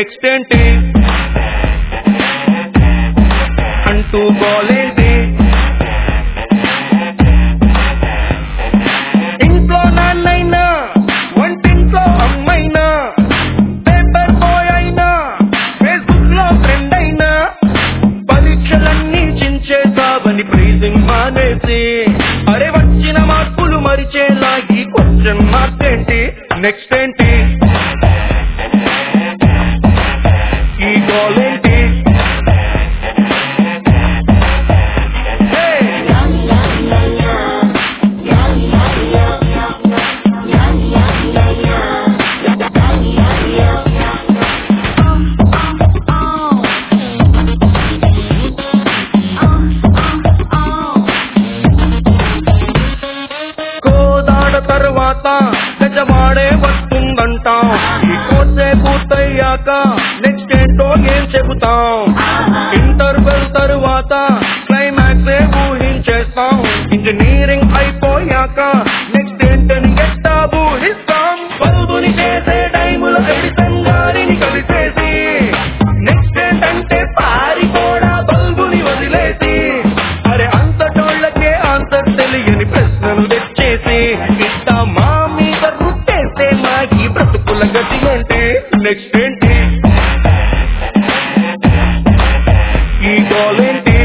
Next ఏంటి అంటూ గోలేంటి ఇంట్లో నాన్నైనా వంటింట్లో అమ్మైనా పేపర్ బాయ్ అయినా ఫేస్బుక్ లో ఫ్రెండ్ అయినా పరీక్షలన్నీ చించేసావని ప్రైజింగ్ మానేసి అరే వచ్చిన మార్కులు మరిచేలా ఈ క్వశ్చన్ మార్క్ ఏంటి నెక్స్ట్ ఏంటి ఈ గోల్ ఏంటి Hey! కోదాడ తర్వాత గజవాడే వస్తుందంటాం ఈ కోర్సే పూర్తయ్యాక నెక్స్ట్ ఏంటో ఏం చెబుతాం ఇంటర్వెల్ తరువాత క్లైమాక్స్ ఏ ఊహించేస్తాం ఇంజనీరింగ్ అయిపోయాక నెక్స్ట్ ఏంటని ఎట్టా ఊహిస్తాం బల్బుని చేసే టైములో ఎడిసన్ గారిని కలిసేసి నెక్స్ట్ ఏంటంటే పారిపోడా బల్బుని వదిలేసి అరే అంతటోళ్ళకే ఆన్సర్ తెలియని ప్రశ్నలు తెచ్చేసి ఇట్ట మా మీద రుట్టేస్తే మా ఈ బ్రతుకుల గతి అంటే నెక్స్ట్ ఏంటి ఈ గోల్ ఏంటి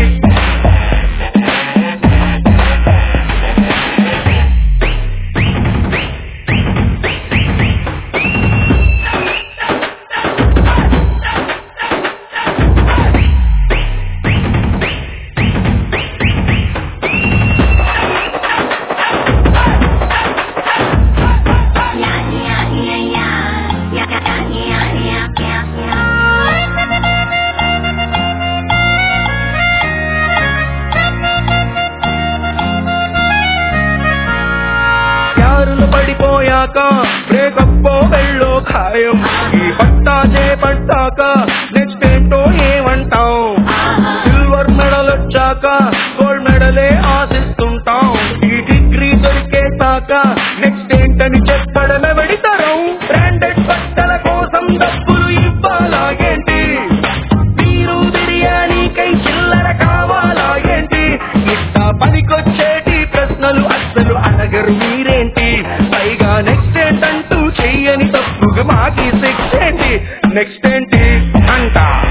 ప్యారులు పడిపోయాక బ్రేకప్ వెళ్ళో ఖాయం ఈ పట్టా చేపట్టాక నెక్స్ట్ ఏంటో ఏమంటాం సిల్వర్ మెడల్ వచ్చాక గోల్డ్ మెడలే ఆశిస్తుంటాం ఈ డిగ్రీ దొరికేశాక నెక్స్ట్ ఏంటని చెప్పడమే వెడితరం బ్రాండెడ్ బట్టల కోసం డబ్బులు ఇవ్వాలాగేంటి మీరు బిర్యానీకై చిల్లర కావాలా ఏంటి ఇట్ట పనికొచ్చేటి ప్రశ్నలు అస్సలు అడగరు మీరేంటి పైగా నెక్స్ట్ ఏంటంటూ చెయ్యని తప్పుగా మాకి శిక్ష ఏంటి నెక్స్ట్ ఏంటి అంట